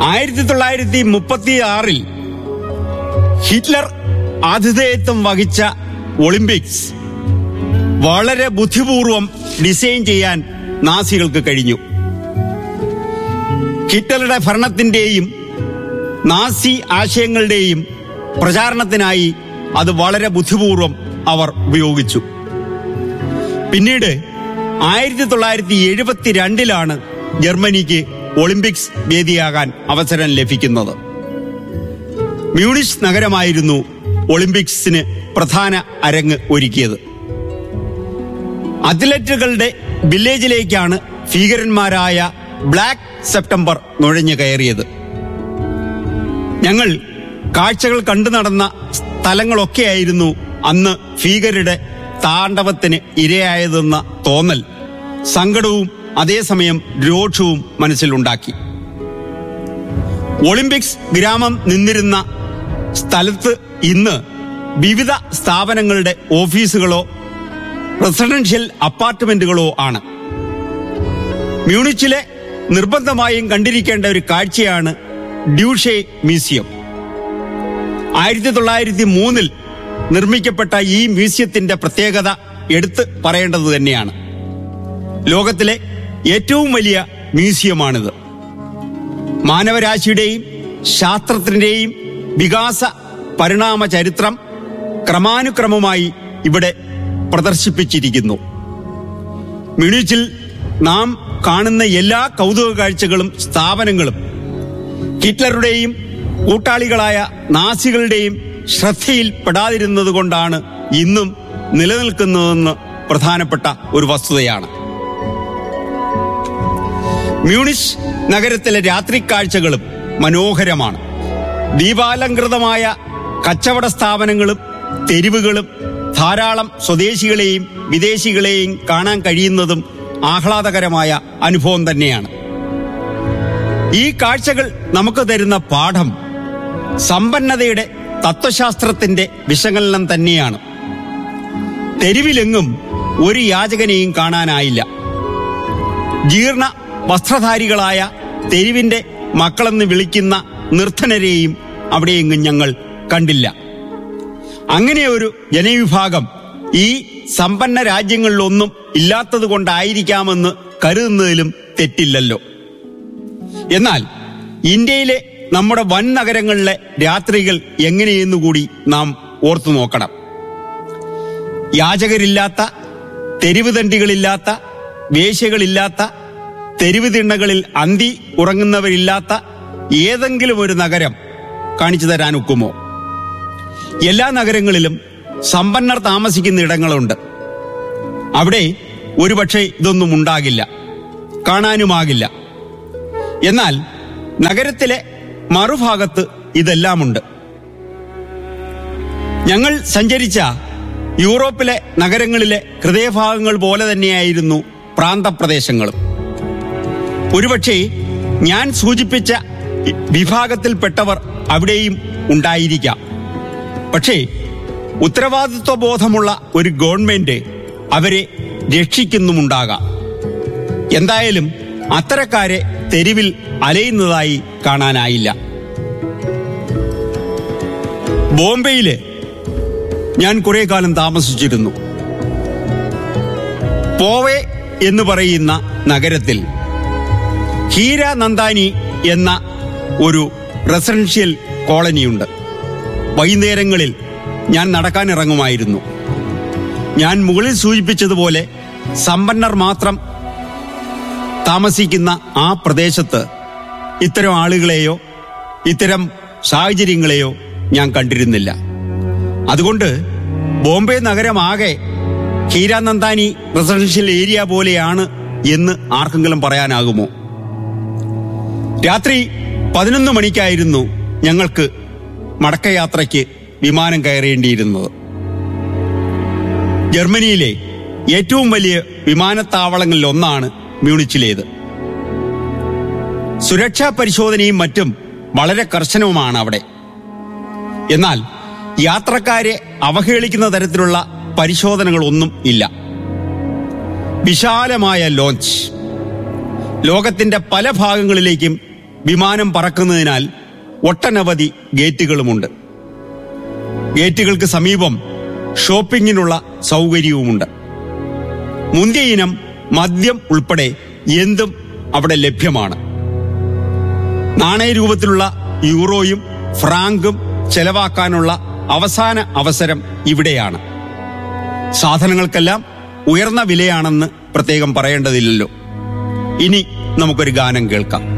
ആയിരത്തി തൊള്ളായിരത്തി മുപ്പത്തി ആറിൽ ഹിറ്റ്ലർ ആതിഥേയത്വം വഹിച്ച ഒളിമ്പിക്സ് വളരെ ബുദ്ധിപൂർവം ഡിസൈൻ ചെയ്യാൻ നാസികൾക്ക് കഴിഞ്ഞു ഹിറ്റ്ലറുടെ ഭരണത്തിന്റെയും നാസി ആശയങ്ങളുടെയും പ്രചാരണത്തിനായി അത് വളരെ ബുദ്ധിപൂർവം അവർ ഉപയോഗിച്ചു പിന്നീട് ആയിരത്തി തൊള്ളായിരത്തി എഴുപത്തിരണ്ടിലാണ് ജർമ്മനിക്ക് ഒളിമ്പിക്സ് വേദിയാകാൻ അവസരം ലഭിക്കുന്നത് മ്യൂണിഷ് നഗരമായിരുന്നു ഒളിമ്പിക്സിന് പ്രധാന അരങ്ങ് ഒരുക്കിയത് അത്ലറ്റുകളുടെ വില്ലേജിലേക്കാണ് ഭീകരന്മാരായ ബ്ലാക്ക് സെപ്റ്റംബർ നുഴഞ്ഞു കയറിയത് ഞങ്ങൾ കാഴ്ചകൾ കണ്ടു നടന്ന സ്ഥലങ്ങളൊക്കെയായിരുന്നു അന്ന് ഭീകരരുടെ താണ്ഡവത്തിന് ഇരയായതെന്ന തോന്നൽ സങ്കടവും അതേസമയം രോഷവും മനസ്സിലുണ്ടാക്കി ഒളിമ്പിക്സ് ഗ്രാമം നിന്നിരുന്ന സ്ഥലത്ത് ഇന്ന് വിവിധ സ്ഥാപനങ്ങളുടെ ഓഫീസുകളോ റെസിഡൻഷ്യൽ അപ്പാർട്ട്മെന്റുകളോ ആണ് മ്യൂണിച്ചിലെ നിർബന്ധമായും കണ്ടിരിക്കേണ്ട ഒരു കാഴ്ചയാണ് ഡ്യൂഷെ മ്യൂസിയം ആയിരത്തി തൊള്ളായിരത്തി മൂന്നിൽ നിർമ്മിക്കപ്പെട്ട ഈ മ്യൂസിയത്തിന്റെ പ്രത്യേകത എടുത്ത് പറയേണ്ടത് തന്നെയാണ് ലോകത്തിലെ ഏറ്റവും വലിയ മ്യൂസിയമാണിത് മാനവരാശിയുടെയും ശാസ്ത്രത്തിന്റെയും വികാസ പരിണാമ ചരിത്രം ക്രമാനുക്രമമായി ഇവിടെ പ്രദർശിപ്പിച്ചിരിക്കുന്നു മ്യൂണിച്ചിൽ നാം കാണുന്ന എല്ലാ കൗതുക കാഴ്ചകളും സ്ഥാപനങ്ങളും ഹിറ്റ്ലറുടെയും കൂട്ടാളികളായ നാസികളുടെയും ശ്രദ്ധയിൽ പെടാതിരുന്നത് കൊണ്ടാണ് ഇന്നും നിലനിൽക്കുന്നതെന്ന് പ്രധാനപ്പെട്ട ഒരു വസ്തുതയാണ് മ്യൂണിഷ് നഗരത്തിലെ രാത്രി കാഴ്ചകളും മനോഹരമാണ് ദീപാലങ്കൃതമായ കച്ചവട സ്ഥാപനങ്ങളും തെരുവുകളും ധാരാളം സ്വദേശികളെയും വിദേശികളെയും കാണാൻ കഴിയുന്നതും ആഹ്ലാദകരമായ അനുഭവം തന്നെയാണ് ഈ കാഴ്ചകൾ നമുക്ക് തരുന്ന പാഠം സമ്പന്നതയുടെ തത്വശാസ്ത്രത്തിന്റെ വിശകലനം തന്നെയാണ് തെരുവിലെങ്ങും ഒരു യാചകനെയും കാണാനായില്ല ജീർണ വസ്ത്രധാരികളായ തെരുവിന്റെ മക്കളെന്ന് വിളിക്കുന്ന നിർധനരെയും അവിടെയെങ്ങും ഞങ്ങൾ കണ്ടില്ല അങ്ങനെ ഒരു ജനവിഭാഗം ഈ സമ്പന്ന രാജ്യങ്ങളിലൊന്നും ഇല്ലാത്തത് കൊണ്ടായിരിക്കാമെന്ന് കരുതുന്നതിലും തെറ്റില്ലല്ലോ എന്നാൽ ഇന്ത്യയിലെ നമ്മുടെ വൻ നഗരങ്ങളിലെ രാത്രികൾ എങ്ങനെയെന്നു കൂടി നാം ഓർത്തു നോക്കണം യാചകരില്ലാത്ത തെരുവ് തണ്ടികളില്ലാത്ത വേശ്യകളില്ലാത്ത തെരുവ് തിണ്ണകളിൽ അന്തി ഉറങ്ങുന്നവരില്ലാത്ത ഏതെങ്കിലും ഒരു നഗരം കാണിച്ചു തരാൻ ഒക്കുമോ എല്ലാ നഗരങ്ങളിലും സമ്പന്നർ താമസിക്കുന്ന ഇടങ്ങളുണ്ട് അവിടെ ഒരുപക്ഷെ ഇതൊന്നും ഉണ്ടാകില്ല കാണാനുമാകില്ല എന്നാൽ നഗരത്തിലെ മറുഭാഗത്ത് ഇതെല്ലാമുണ്ട് ഞങ്ങൾ സഞ്ചരിച്ച യൂറോപ്പിലെ നഗരങ്ങളിലെ ഹൃദയഭാഗങ്ങൾ പോലെ തന്നെയായിരുന്നു പ്രാന്തപ്രദേശങ്ങളും ഒരുപക്ഷെ ഞാൻ സൂചിപ്പിച്ച വിഭാഗത്തിൽപ്പെട്ടവർ അവിടെയും ഉണ്ടായിരിക്കാം പക്ഷേ ഉത്തരവാദിത്വ ബോധമുള്ള ഒരു ഗവൺമെന്റ് അവരെ രക്ഷിക്കുന്നുമുണ്ടാകാം എന്തായാലും അത്തരക്കാരെ തെരുവിൽ അലയുന്നതായി കാണാനായില്ല ബോംബെയില് ഞാൻ കുറെ കാലം താമസിച്ചിരുന്നു പോവെ എന്ന് പറയുന്ന നഗരത്തിൽ ഹീര നന്ദാനി എന്ന ഒരു റെസിഡൻഷ്യൽ കോളനിയുണ്ട് വൈകുന്നേരങ്ങളിൽ ഞാൻ നടക്കാൻ ഇറങ്ങുമായിരുന്നു ഞാൻ മുകളിൽ സൂചിപ്പിച്ചതുപോലെ സമ്പന്നർ മാത്രം താമസിക്കുന്ന ആ പ്രദേശത്ത് ഇത്തരം ആളുകളെയോ ഇത്തരം സാഹചര്യങ്ങളെയോ ഞാൻ കണ്ടിരുന്നില്ല അതുകൊണ്ട് ബോംബെ നഗരമാകെ ഹീരാനന്ദാനി റെസിഡൻഷ്യൽ ഏരിയ പോലെയാണ് എന്ന് ആർക്കെങ്കിലും പറയാനാകുമോ രാത്രി പതിനൊന്ന് മണിക്കായിരുന്നു ഞങ്ങൾക്ക് മടക്കയാത്രയ്ക്ക് വിമാനം കയറേണ്ടിയിരുന്നത് ജർമ്മനിയിലെ ഏറ്റവും വലിയ വിമാനത്താവളങ്ങളിൽ ഒന്നാണ് മ്യൂണിച്ചിലേത് സുരക്ഷാ പരിശോധനയും മറ്റും വളരെ കർശനവുമാണ് അവിടെ എന്നാൽ യാത്രക്കാരെ അവഹേളിക്കുന്ന തരത്തിലുള്ള പരിശോധനകളൊന്നും ഇല്ല വിശാലമായ ലോഞ്ച് ലോകത്തിന്റെ പല ഭാഗങ്ങളിലേക്കും വിമാനം പറക്കുന്നതിനാൽ ഒട്ടനവധി ഗേറ്റുകളുമുണ്ട് ഗേറ്റുകൾക്ക് സമീപം ഷോപ്പിങ്ങിനുള്ള സൗകര്യവുമുണ്ട് മുന്തിയ ഇനം മദ്യം ഉൾപ്പെടെ എന്തും അവിടെ ലഭ്യമാണ് നാണയരൂപത്തിലുള്ള യൂറോയും ഫ്രാങ്കും ചെലവാക്കാനുള്ള അവസാന അവസരം ഇവിടെയാണ് സാധനങ്ങൾക്കെല്ലാം ഉയർന്ന വിലയാണെന്ന് പ്രത്യേകം പറയേണ്ടതില്ലല്ലോ ഇനി നമുക്കൊരു ഗാനം കേൾക്കാം